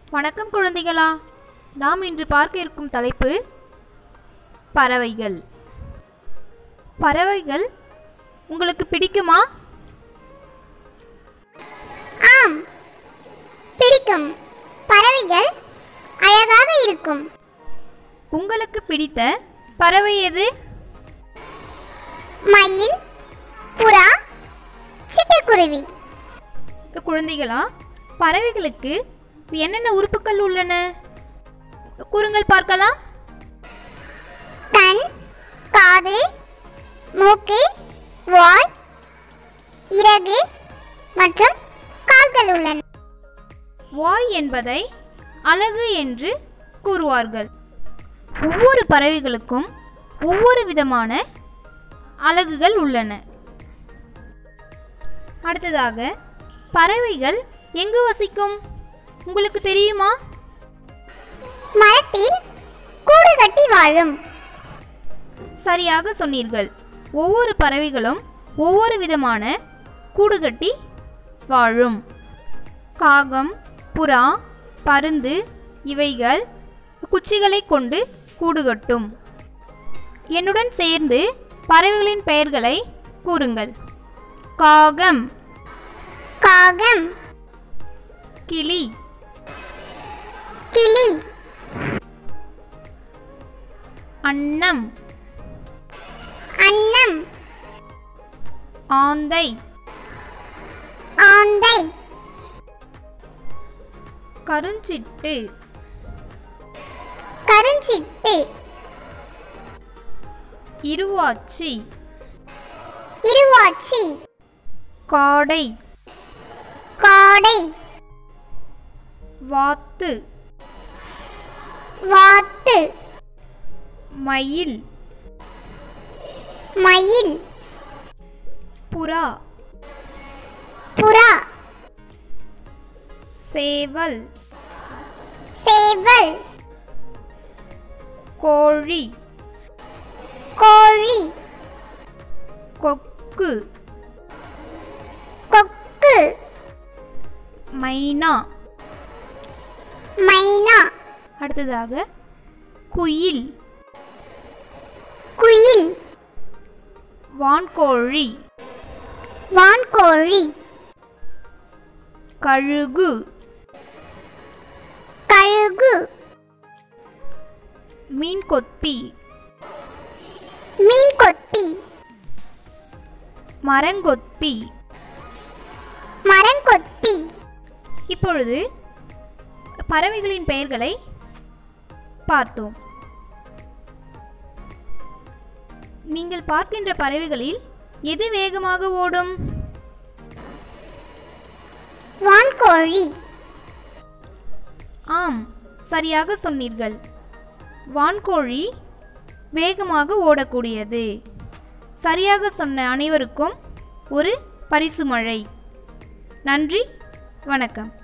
வணக்கம் குழந்தைகளா நாம் இன்று பார்க்க இருக்கும் தலைப்பு பறவைகள் பறவைகள் உங்களுக்கு பிடிக்குமா ஆம் பிடிக்கும் பறவைகள் அழகாக இருக்கும் உங்களுக்கு பிடித்த பறவை எது மயில் புறா சிட்டுக்குருவி குழந்தைகளா பறவைகளுக்கு என்னென்ன உறுப்புகள் உள்ளன கூறுங்கள் பார்க்கலாம் கண் காது மூக்கு வாய் இறகு மற்றும் கால்கள் உள்ளன வாய் என்பதை அழகு என்று கூறுவார்கள் ஒவ்வொரு பறவைகளுக்கும் ஒவ்வொரு விதமான அலகுகள் உள்ளன அடுத்ததாக பறவைகள் எங்கு வசிக்கும் உங்களுக்கு தெரியுமா மரத்தில் கூடு கட்டி வாழும் சரியாக சொன்னீர்கள் ஒவ்வொரு பறவைகளும் ஒவ்வொரு விதமான கூடு கட்டி வாழும் காகம் புறா பருந்து இவைகள் குச்சிகளை கொண்டு கூடு கட்டும் என்னுடன் சேர்ந்து பறவைகளின் பெயர்களை கூறுங்கள் காகம் காகம் கிளி கிளி அன்னம் அன்னம் ஆந்தை ஆந்தை கருஞ்சிட்டு கருஞ்சிட்டு இருவாச்சி இருவாச்சி காடை காடை வாத்து வாத்து மயில் மயில் புறா புறா சேவல் சேவல் கோழி கோழி கொக்கு கொக்கு மைனா மைனா அடுத்ததாக குயில் குயில் வான்கோழி வான்கோழி கழுகு கழுகு மீன்கொத்தி மீன்கொத்தி மரங்கொத்தி மரங்கொத்தி இப்பொழுது பறவைகளின் பெயர்களை பார்த்தோம் நீங்கள் பார்க்கின்ற பறவைகளில் எது வேகமாக ஓடும் வான்கோழி ஆம் சரியாக சொன்னீர்கள் வான்கோழி வேகமாக ஓடக்கூடியது சரியாக சொன்ன அனைவருக்கும் ஒரு பரிசு மழை நன்றி வணக்கம்